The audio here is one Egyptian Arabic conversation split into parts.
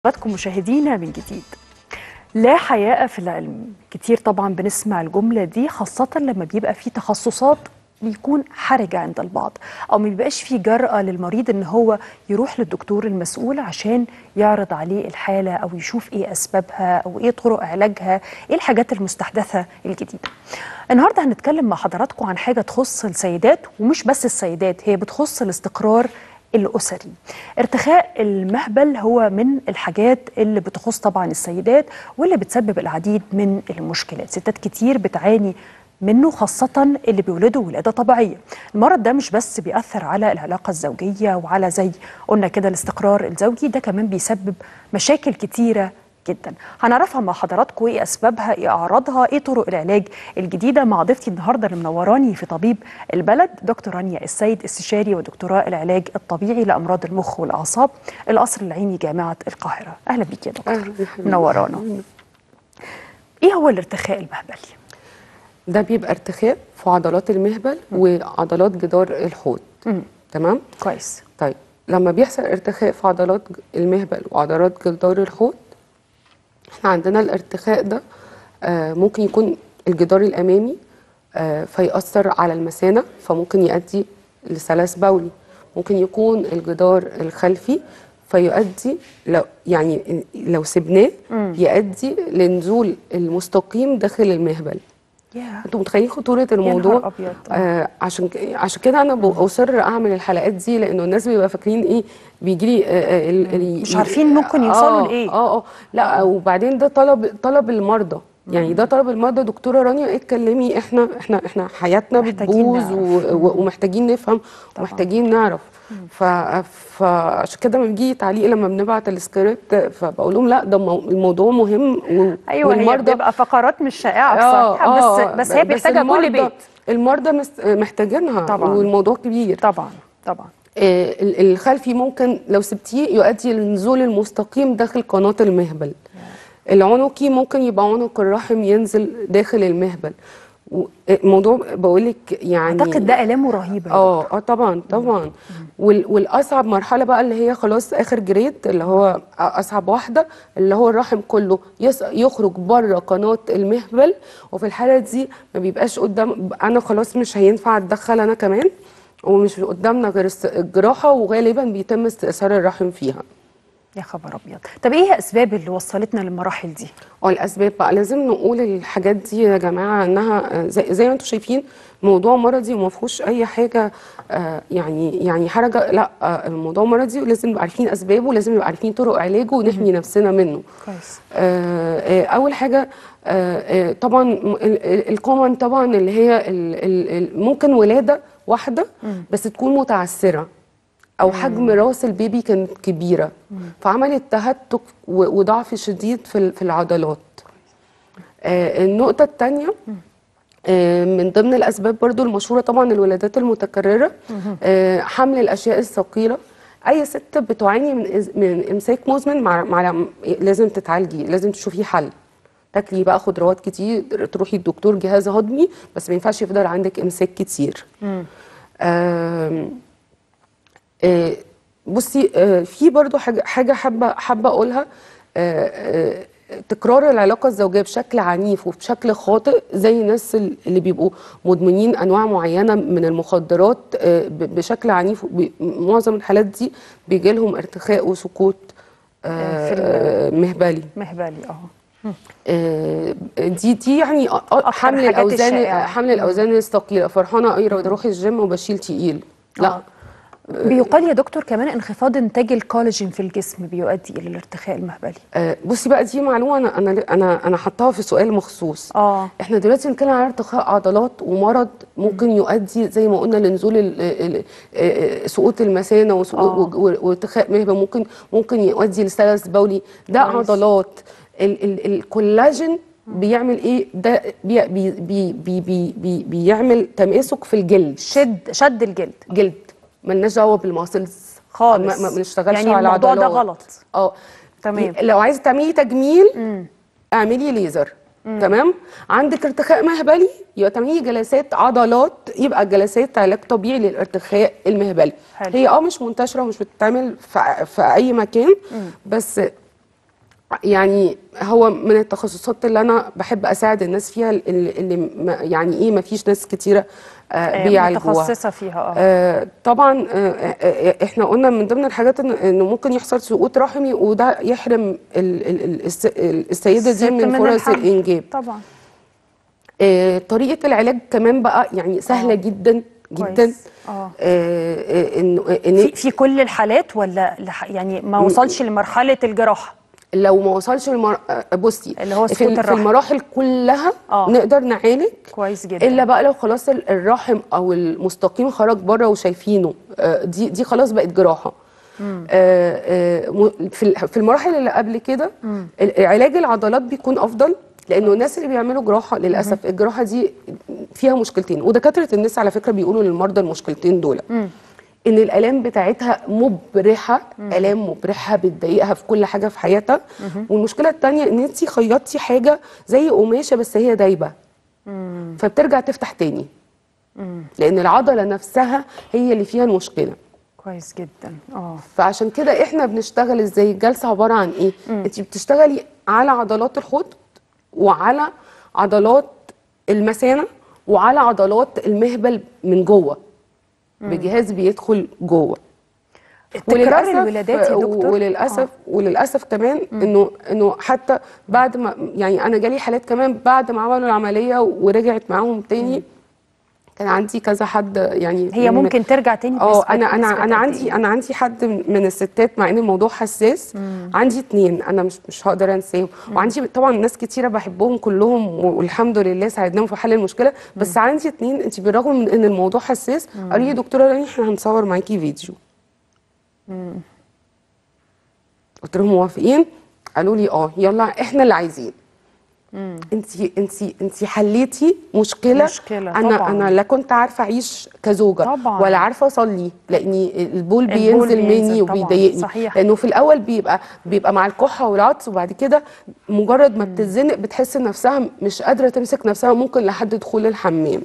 حضراتكم مشاهدينا من جديد لا حياء في العلم كتير طبعا بنسمع الجملة دي خاصة لما بيبقى في تخصصات بيكون حرجة عند البعض أو ما بيبقاش في جرأة للمريض إن هو يروح للدكتور المسؤول عشان يعرض عليه الحالة أو يشوف إيه أسبابها أو إيه طرق علاجها إيه الحاجات المستحدثة الجديدة النهاردة هنتكلم مع حضراتكم عن حاجة تخص السيدات ومش بس السيدات هي بتخص الاستقرار الأسري ارتخاء المهبل هو من الحاجات اللي بتخص طبعا السيدات واللي بتسبب العديد من المشكلات ستات كتير بتعاني منه خاصة اللي بيولدوا ولادة طبيعية المرض ده مش بس بيأثر على العلاقة الزوجية وعلى زي قلنا كده الاستقرار الزوجي ده كمان بيسبب مشاكل كتيرة جدا هنعرفها مع حضراتكم ايه اسبابها ايه اعراضها ايه طرق العلاج الجديده مع ضيفتي النهارده اللي منوراني في طبيب البلد دكتور رانيا السيد استشاري ودكتوراه العلاج الطبيعي لامراض المخ والاعصاب القصر العيني جامعه القاهره اهلا بيك يا دكتور أهلا يا حبيبي. منورانا ايه هو الارتخاء المهبلي ده بيبقى ارتخاء في عضلات المهبل وعضلات جدار الحوض مم. تمام كويس طيب لما بيحصل ارتخاء في عضلات المهبل وعضلات جدار الحوض احنا عندنا الارتخاء ده آه ممكن يكون الجدار الامامي آه فيأثر على المثانه فممكن يؤدي لسلس بولي ممكن يكون الجدار الخلفي فيؤدي لو يعني لو سبناه يؤدي لنزول المستقيم داخل المهبل يا انتوا متخيلين خطوره يا الموضوع نهار أبيض. آه عشان ك- عشان كده انا بأصر اعمل الحلقات دي لانه الناس بيبقى فاكرين ايه بيجي لي آه آه ال- ال- مش عارفين ممكن يوصلوا آه لإيه. اه اه لا وبعدين ده طلب طلب المرضى يعني ده طلب المرضى دكتوره رانيا اتكلمي احنا احنا احنا حياتنا محتاجين بتبوظ نعرف. و- و- ومحتاجين نفهم ومحتاجين نعرف ف فعشان كده لما بيجي تعليق لما بنبعت السكريبت فبقول لهم لا ده مو- الموضوع مهم و- ايوه هي والمرضى بتبقى فقرات مش شائعه آه، بصراحه آه، بس بس هي بيحتاجها كل المرضى- بيت المرضى مست- محتاجينها طبعاً. والموضوع كبير طبعا طبعا آه، ال- الخلفي ممكن لو سبتيه يؤدي للنزول المستقيم داخل قناة المهبل العنقي ممكن يبقى عنق الرحم ينزل داخل المهبل و- الموضوع بقول لك يعني اعتقد ده الامه رهيبه اه اه طبعا طبعا وال والاصعب مرحله بقى اللي هي خلاص اخر جريد اللي هو اصعب واحده اللي هو الرحم كله يس يخرج بره قناه المهبل وفي الحاله دي ما بيبقاش قدام انا خلاص مش هينفع اتدخل انا كمان ومش قدامنا غير الس- الجراحه وغالبا بيتم استئثار الرحم فيها يا خبر ابيض طب ايه هي اسباب اللي وصلتنا للمراحل دي والاسباب بقى لازم نقول الحاجات دي يا جماعه انها زي, زي ما انتم شايفين موضوع مرضي وما فيهوش اي حاجه آه، يعني يعني حرجه لا آه، الموضوع مرضي ولازم نبقى عارفين اسبابه ولازم نبقى عارفين طرق علاجه ونحمي نفسنا منه كويس آه، آه، اول حاجه آه، آه، طبعا الكومن طبعا اللي هي ال- ال- ال- ممكن ولاده واحده بس تكون متعسره او حجم راس البيبي كانت كبيره فعملت تهتك و- وضعف شديد في ال- في العضلات آه، النقطه الثانيه من ضمن الاسباب برضو المشهوره طبعا الولادات المتكرره آه، حمل الاشياء الثقيله اي ست بتعاني من إز- من امساك مزمن مع, مع لازم تتعالجي لازم تشوفي حل تاكلي بقى خضروات كتير تروحي الدكتور جهاز هضمي بس ما ينفعش يفضل عندك امساك كتير آم، آه، بصي آه، في برضو حاجه حاجه حابه حابه اقولها آه، آه، تكرار العلاقه الزوجيه بشكل عنيف وبشكل خاطئ زي الناس ال- اللي بيبقوا مدمنين انواع معينه من المخدرات آه، ب- بشكل عنيف وبي- معظم الحالات دي بيجي لهم ارتخاء وسقوط آه، في ال- آه، مهبلي مهبلي اه آه، دي دي يعني أ- أ- أكتر حمل الحاجات الاوزان الشائعة. حمل الاوزان الثقيله فرحانه قايره بروح الجيم وبشيل تقيل لا آه. بيقال يا دكتور كمان انخفاض انتاج الكولاجين في الجسم بيؤدي الى الارتخاء المهبلي آه، بصي بقى دي معلومه انا انا انا انا حطاها في سؤال مخصوص اه احنا دلوقتي بنتكلم على ارتخاء عضلات ومرض ممكن يؤدي زي ما قلنا لنزول ال- ال- آه، سقوط المثانه وسقوط- آه. و- وارتخاء مهبل ممكن ممكن يؤدي لسلس بولي ده كويس. عضلات ال ال الكولاجين بيعمل ايه ده بي بي بي بي بي بي بيعمل تماسك في الجلد شد شد الجلد جلد ملناش دعوه بالماسلز خالص ما ما بنشتغلش يعني على الموضوع ده عضلات. غلط اه تمام. لو عايزه تعملي تجميل اعملي ليزر تمام عندك ارتخاء مهبلي يبقى تعملي جلسات عضلات يبقى جلسات علاج طبيعي للارتخاء المهبلي حلو. هي اه مش منتشره ومش بتتعمل في, في اي مكان بس يعني هو من التخصصات اللي انا بحب اساعد الناس فيها اللي, اللي ما- يعني ايه ما فيش ناس كتيره آه، آه، بيعالجوها متخصصه فيها اه آه، طبعا آه، آه، آه، احنا قلنا من ضمن الحاجات إن- انه ممكن يحصل سقوط رحمي وده يحرم ال- ال- ال- الس- السيده الست دي من من فرص الحمل. الانجاب طبعا آه، طريقه العلاج كمان بقى يعني سهله آه. جدا جدا كويس. اه آه، آه، انه ان في في كل الحالات ولا لح- يعني ما وصلش لمرحله الجراحه لو ما وصلش المر... آه، بصي اللي هو في, سقوط ال- في الرحم. المراحل كلها آه. نقدر نعالج كويس جدا الا بقى لو خلاص ال- الرحم او المستقيم خرج بره وشايفينه آه، دي دي خلاص بقت جراحه آه، آه، م- في ال- في المراحل اللي قبل كده ال- علاج العضلات بيكون افضل لانه الناس اللي بيعملوا جراحه للاسف الجراحه دي فيها مشكلتين ودكاتره الناس على فكره بيقولوا للمرضى المشكلتين دول ان الالام بتاعتها مبرحه الام مبرحه بتضايقها في كل حاجه في حياتها والمشكله الثانيه ان انت خيطتي حاجه زي قماشه بس هي دايبه فبترجع تفتح تاني لان العضله نفسها هي اللي فيها المشكله كويس جدا اه فعشان كده احنا بنشتغل ازاي الجلسه عباره عن ايه انت بتشتغلي على عضلات الحوض وعلى عضلات المثانه وعلى عضلات المهبل من جوه بجهاز بيدخل جوه تكرار الولادات يا دكتور وللاسف وللاسف كمان انه انه حتى بعد ما يعني انا جالي حالات كمان بعد ما عملوا العمليه ورجعت معاهم تاني كان عندي كذا حد يعني هي من- ممكن ترجع تاني اه بنسبة- انا انا بنسبة انا قد عندي إيه؟ انا عندي حد من الستات مع ان الموضوع حساس عندي اتنين انا مش مش هقدر انساهم وعندي طبعا ناس كتيره بحبهم كلهم والحمد لله ساعدناهم في حل المشكله بس عندي اتنين انت بالرغم من ان الموضوع حساس قالوا لي يا دكتوره راني احنا هنصور معاكي فيديو قلت لهم موافقين قالوا لي اه يلا احنا اللي عايزين انت انت انت حليتي مشكله مشكلة انا طبعاً. انا لا كنت عارفه اعيش كزوجه طبعاً. ولا عارفه اصلي لاني البول البول بينزل مني بينزل طبعاً، وبيضايقني صحيح. لانه في الاول بيبقى بيبقى مع الكحه والعطس وبعد كده مجرد ما بتتزنق بتحس نفسها مش قادره تمسك نفسها ممكن لحد دخول الحمام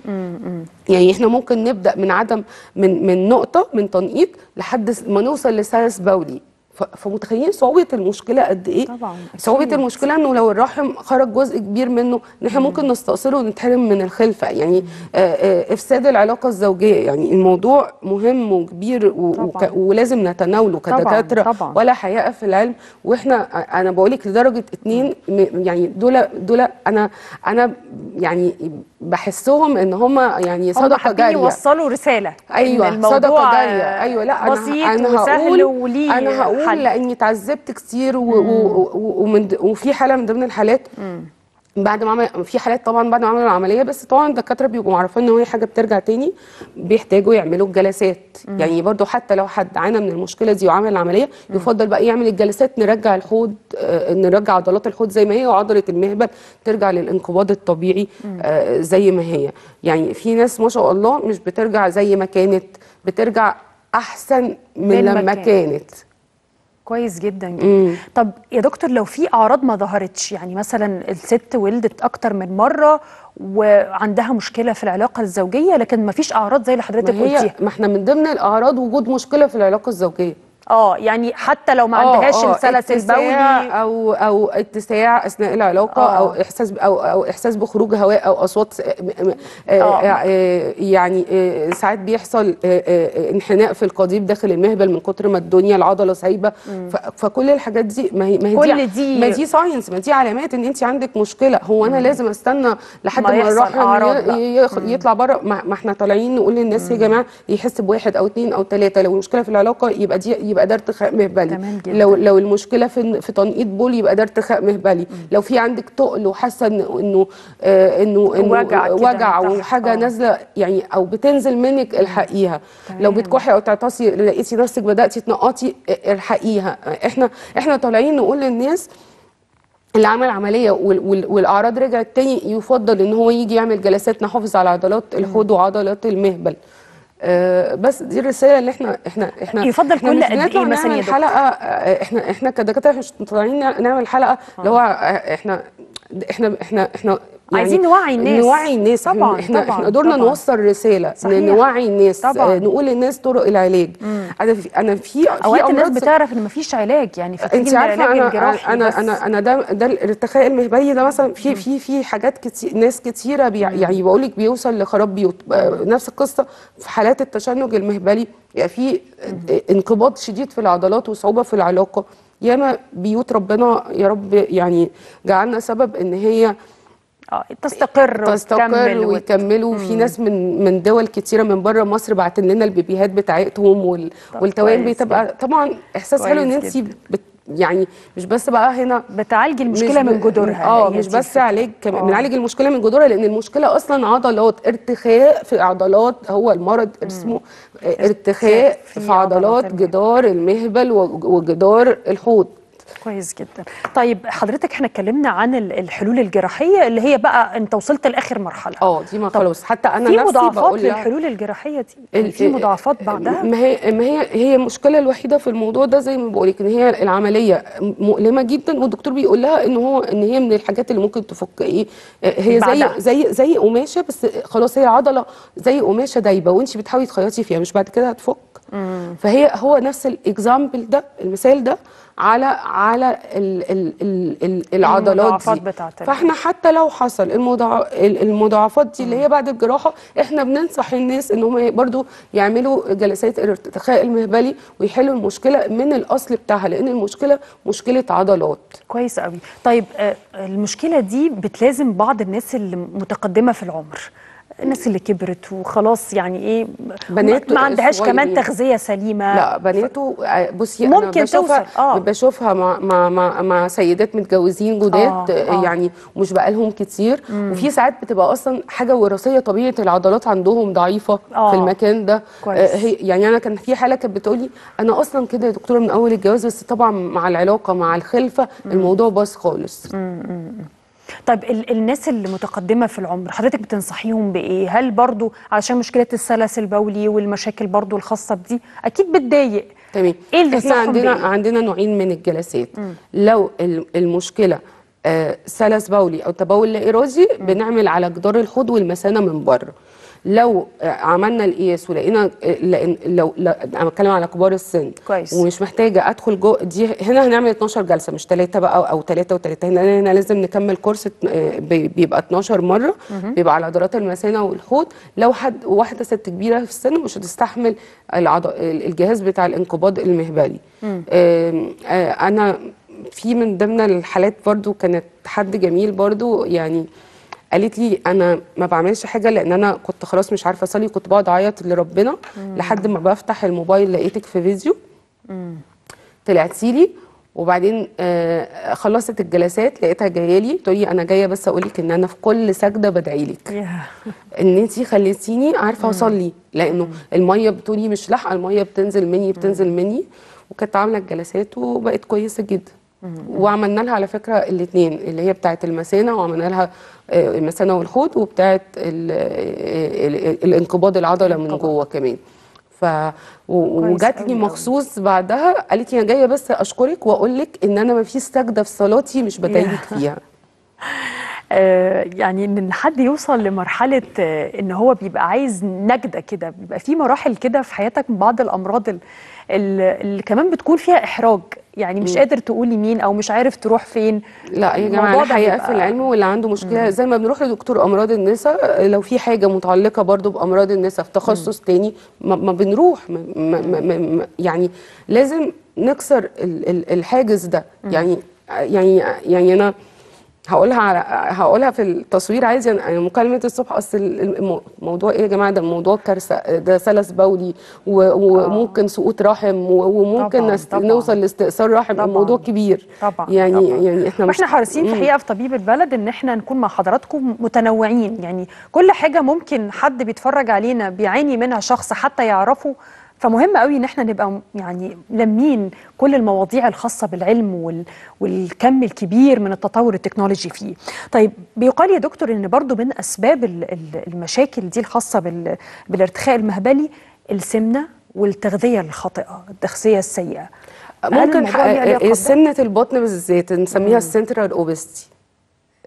يعني احنا ممكن نبدا من عدم من من نقطه من تنقيط لحد س- ما نوصل لسلس بولي ف- فمتخيلين صعوبه المشكله قد ايه طبعاً، صعوبه أكيد. المشكله انه لو الرحم خرج جزء كبير منه ان احنا ممكن نستأصله ونتحرم من الخلفه يعني آه، آه، افساد العلاقه الزوجيه يعني الموضوع مهم وكبير و- طبعاً. وك- ولازم نتناوله طبعاً، كدكاتره طبعاً. ولا حياء في العلم واحنا انا بقول لك لدرجه اتنين م- يعني دول دول انا انا يعني بحسهم ان هم يعني هم صدقه حابين جاريه يوصلوا رساله إن ايوه الموضوع صدقه جاريه ايوه لا انا بسيط انا وسهل هقول وليه انا هقول حل. لاني اتعذبت كتير و- و- و- ومن د- وفي حاله من ضمن الحالات بعد ما عمل في حالات طبعا بعد ما عملوا العمليه بس طبعا الدكاتره بيبقوا عارفين ان هي حاجه بترجع تاني بيحتاجوا يعملوا الجلسات يعني برضو حتى لو حد عانى من المشكله دي وعمل العمليه يفضل بقى يعمل الجلسات نرجع الحوض آه، نرجع عضلات الحوض زي ما هي وعضله المهبل ترجع للانقباض الطبيعي آه، زي ما هي يعني في ناس ما شاء الله مش بترجع زي ما كانت بترجع احسن من, من ما لما كانت. كانت كويس جدا جدا طب يا دكتور لو في اعراض ما ظهرتش يعني مثلا الست ولدت اكتر من مره وعندها مشكله في العلاقه الزوجيه لكن ما فيش اعراض زي اللي حضرتك ما هي قلتيها ما احنا من ضمن الاعراض وجود مشكله في العلاقه الزوجيه اه يعني حتى لو ما آه، عندهاش آه، السلس اتساع البولي او او اتساع اثناء العلاقه آه. او احساس او او احساس بخروج هواء او اصوات س- م- م- آه، آه. آه، يعني آه، ساعات بيحصل آه، آه، انحناء في القضيب داخل المهبل من كتر ما الدنيا العضله سايبه ف- فكل الحاجات دي ما هي ما هي كل دي- ما دي ساينس ما دي علامات ان انت عندك مشكله هو انا لازم استنى لحد ما ما, يحصل الرحم أعراض ي- بقى. يخ- يطلع بره ما ما احنا طالعين نقول للناس يا جماعه يحس بواحد او اثنين او ثلاثه لو المشكله في العلاقه يبقى دي يبقى ده ارتخاء مهبلي تمام جدا. لو لو المشكله في في تنقيط بول يبقى ده ارتخاء مهبلي لو في عندك تقل وحاسه إن- انه آه، انه انه وجع كده وجع من تحت. وحاجه آه. نازله يعني او بتنزل منك الحقيها لو تمام. بتكحي او تعطسي لقيتي نفسك بداتي تنقطي اه، الحقيها احنا احنا طالعين نقول للناس اللي عمل عمليه وال- وال- والاعراض رجعت تاني يفضل ان هو يجي يعمل جلسات نحافظ على عضلات الحوض وعضلات المهبل آه بس دي الرساله اللي احنا احنا احنا يفضل احنا كل مش قد إيه بنطلع مثلاً يا نعمل دكتور؟ حلقه آه، احنا احنا كدكاتره مش طالعين نع- نعمل حلقه اللي هو آه، احنا احنا احنا احنا عايزين نوعي الناس. نوعي الناس طبعاً، احنا طبعاً، احنا دورنا طبعاً. نوصل رساله صحيح. نوعي الناس طبعاً. آه، نقول للناس طرق العلاج انا في انا في في اوقات الناس أمراض بتعرف ان مفيش علاج يعني انت فبتيجي عارفه العلاج انا الجراحي انا بس. انا انا ده ده الارتخاء المهبلي ده مثلا في في في حاجات كتير ناس كتيره بي يعني بقول لك بيوصل لخراب بيوت آه، نفس القصه في حالات التشنج المهبلي يبقى في انقباض شديد في العضلات وصعوبه في العلاقه ياما بيوت ربنا يا رب يعني جعلنا سبب ان هي اه تستقر تستقر وتكمل وت- ويكملوا في ناس من من دول كتيره من بره مصر بعتن لنا البيبيهات بتاعتهم وال طب والتوائم كويس بتبقى طبعا احساس حلو ان كويس انت بت يعني مش بس بقى هنا بتعالجي المشكله مش من ب- جذورها اه هي مش دي بس الفكرة. علاج كمان آه. بنعالج المشكله من جذورها لان المشكله اصلا عضلات ارتخاء في عضلات هو المرض اسمه آه، ارتخاء في في عضلات عضلات المهبل. جدار المهبل وج- وجدار الحوض كويس جدا طيب حضرتك احنا اتكلمنا عن ال- الحلول الجراحيه اللي هي بقى انت وصلت لاخر مرحله اه دي ما طب خلاص حتى انا في نفسي مضاعفات بقول لها للحلول الجراحيه دي يعني ال- في مضاعفات بعدها ما هي ما هي هي المشكله الوحيده في الموضوع ده زي ما بقول لك ان هي العمليه مؤلمه جدا والدكتور بيقول لها ان هو ان هي من الحاجات اللي ممكن تفك ايه هي بعدها. زي زي زي قماشه بس خلاص هي عضله زي قماشه دايبه وانت بتحاولي تخيطي فيها مش بعد كده هتفك فهي هو نفس الاكزامبل ده المثال ده على على ال ال ال ال العضلات المضاعفات دي بتاعت ال- فاحنا حتى لو حصل المضاع... ال- المضاعفات دي اللي هي بعد الجراحه احنا بننصح الناس ان هم برضو يعملوا جلسات الارتخاء المهبلي ويحلوا المشكله من الاصل بتاعها لان المشكله مشكله عضلات كويس قوي طيب آه، المشكله دي بتلازم بعض الناس اللي متقدمه في العمر الناس اللي كبرت وخلاص يعني ايه بنات ما- ما عندهاش كمان صغيرين. تغذيه سليمه لا بناته بصي انا ممكن بشوفها توصل، آه. بشوفها مع مع مع, مع سيدات متجوزين جداد آه، آه. يعني ومش بقالهم كتير وفي ساعات بتبقى اصلا حاجه وراثيه طبيعه العضلات عندهم ضعيفه آه. في المكان ده كويس. آه، هي يعني انا كان في حاله كانت بتقولي انا اصلا كده يا دكتوره من اول الجواز بس طبعا مع العلاقه مع الخلفه الموضوع باظ خالص طيب ال الناس اللي متقدمه في العمر حضرتك بتنصحيهم بايه هل برضو علشان مشكله السلس البولي والمشاكل برضو الخاصه بدي اكيد بتضايق تمام ايه اللي احنا تنصحهم عندنا بإيه؟ عندنا نوعين من الجلسات لو ال- المشكله آه، سلس بولي او تبول لا ارادي بنعمل على جدار الحوض والمثانه من بره لو آه، عملنا القياس ولقينا آه، لأن لو لا انا بتكلم على كبار السن كويس. ومش محتاجه ادخل جو دي هنا هنعمل 12 جلسه مش ثلاثه بقى او ثلاثه وثلاثه هنا, هنا لازم نكمل كورس آه، بي- بيبقى 12 مره بيبقى على عضلات المثانه والحوض لو حد واحده ست كبيره في السن مش هتستحمل العض... الجهاز بتاع الانقباض المهبلي آم، آه، انا في من ضمن الحالات برضو كانت حد جميل برضو يعني قالت لي انا ما بعملش حاجه لان انا كنت خلاص مش عارفه اصلي كنت بقعد اعيط لربنا لحد ما بفتح الموبايل لقيتك في فيديو طلعتي لي وبعدين آه خلصت الجلسات لقيتها جايه لي تقول لي انا جايه بس اقول لك ان انا في كل سجده بدعي لك ياه. ان انت خليتيني عارفه اصلي لانه الميه بتقولي مش لاحقه الميه بتنزل مني بتنزل مني وكانت عامله الجلسات وبقت كويسه جدا وعملنا لها على فكره الاثنين اللي هي بتاعه المثانه وعملنا لها آه، المثانه والحوض وبتاعه ال- ال- ال- الانقباض العضله من الانقباض. جوه كمان ف و- كويس وجات أوي لي أوي. مخصوص بعدها قالت لي انا جايه بس اشكرك واقول لك ان انا ما فيش سجده في صلاتي مش بدعي لك فيها آه، يعني ان حد يوصل لمرحله آه، ان هو بيبقى عايز نجده كده بيبقى في مراحل كده في حياتك من بعض الامراض ال- ال- اللي كمان بتكون فيها احراج يعني مش قادر تقول مين او مش عارف تروح فين لا يا الموضوع جماعه ده الحقيقه بيبقى- في العلم واللي عنده مشكله زي ما بنروح لدكتور امراض النساء لو في حاجه متعلقه برضو بامراض النساء في تخصص تاني ما, ما بنروح ما ما ما ما ما يعني لازم نكسر ال- ال- الحاجز ده يعني يعني يعني انا هقولها على هقولها في التصوير عايز يعني مكالمه الصبح اصل الم- الموضوع ايه يا جماعه ده موضوع كارثه ده سلس بولي و- وممكن سقوط رحم و- وممكن طبعاً، نست- طبعاً. نوصل لاستئصال رحم طبعاً. الموضوع كبير طبعا يعني طبعا. يعني احنا مش واحنا حريصين في مم. الحقيقه في طبيب البلد ان احنا نكون مع حضراتكم متنوعين يعني كل حاجه ممكن حد بيتفرج علينا بيعاني منها شخص حتى يعرفه فمهم قوي ان احنا نبقى م- يعني لمين كل المواضيع الخاصه بالعلم وال والكم الكبير من التطور التكنولوجي فيه. طيب بيقال يا دكتور ان برضو من اسباب ال- ال- المشاكل دي الخاصه بال بالارتخاء المهبلي السمنه والتغذيه الخاطئه، التغذيه السيئه. هل ممكن الموضوع ليه علاقة ح- بده؟ سمنه البطن بالذات نسميها السنترال اوبستي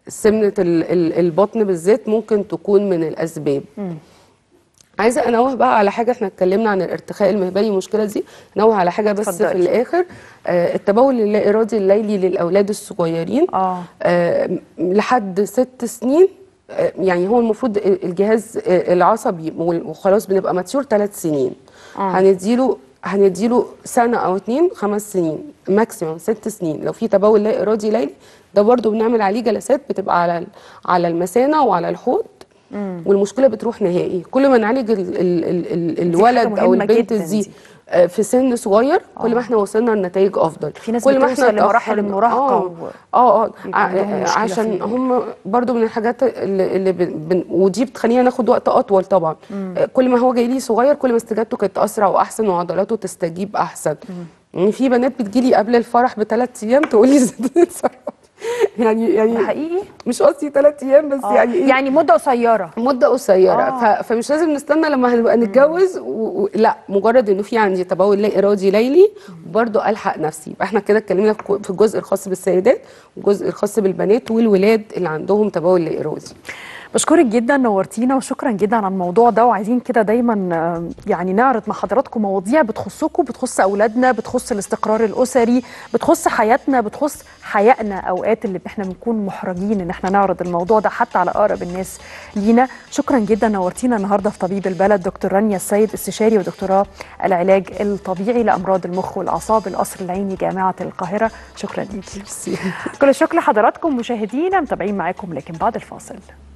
سمنه ال- ال- البطن بالذات ممكن تكون من الاسباب عايزه انوه بقى على حاجه احنا اتكلمنا عن الارتخاء المهبلي المشكله دي انوه على حاجه بس اتفضلي. في الاخر آه التبول اللا ارادي الليلي للاولاد الصغيرين اه آه لحد ست سنين آه يعني هو المفروض الجهاز آه العصبي وخلاص بنبقى ماتيور ثلاث سنين آه. هنديله هنديله سنه او اتنين خمس سنين ماكسيموم ست سنين لو في تبول لا ارادي ليلي ده برضو بنعمل عليه جلسات بتبقى على ال- على المثانه وعلى الحوض والمشكله بتروح نهائي كل ما نعالج ال ال ال ال حاجة الولد او مهمة البنت جداً دي دي. آه، في سن صغير كل ما احنا وصلنا لنتائج افضل في ناس كل ما بتوصل لمراحل اتأخرنا- المراهقة اه و- اه اه بيبقى عندهم ع- مشكلة عشان فيه. هم برضو من الحاجات اللي, اللي بن بن ودي بتخلينا ناخد وقت اطول طبعا آه، كل ما هو جاي لي صغير كل ما استجابته كانت اسرع واحسن وعضلاته تستجيب احسن يعني في بنات بتجيلي قبل الفرح بثلاث ايام تقول لي يعني ده يعني حقيقي مش قصدي ثلاث ايام بس آه. يعني ايه يعني مده قصيره مده قصيره آه. ف... فمش لازم نستنى لما هنبقى نتجوز و... و... لا مجرد انه في عندي تبول لا ارادي ليلي برضو الحق نفسي يبقى احنا كده اتكلمنا في في الجزء الخاص بالسيدات والجزء الخاص بالبنات والولاد اللي عندهم تبول لا ارادي بشكرك جدا نورتينا وشكرا جدا على الموضوع ده وعايزين كده دايما آه، يعني نعرض مع حضراتكم مواضيع بتخصكم بتخص اولادنا بتخص الاستقرار الاسري بتخص حياتنا بتخص حياتنا اوقات اللي احنا بنكون محرجين ان احنا نعرض الموضوع ده حتى على اقرب الناس لينا شكرا جدا نورتينا النهارده في طبيب البلد دكتور رانيا السيد استشاري ودكتوراه العلاج الطبيعي لامراض المخ والاعصاب القصر العيني جامعه القاهره شكرا ليكي كل الشكر لحضراتكم مشاهدينا متابعين معاكم لكن بعد الفاصل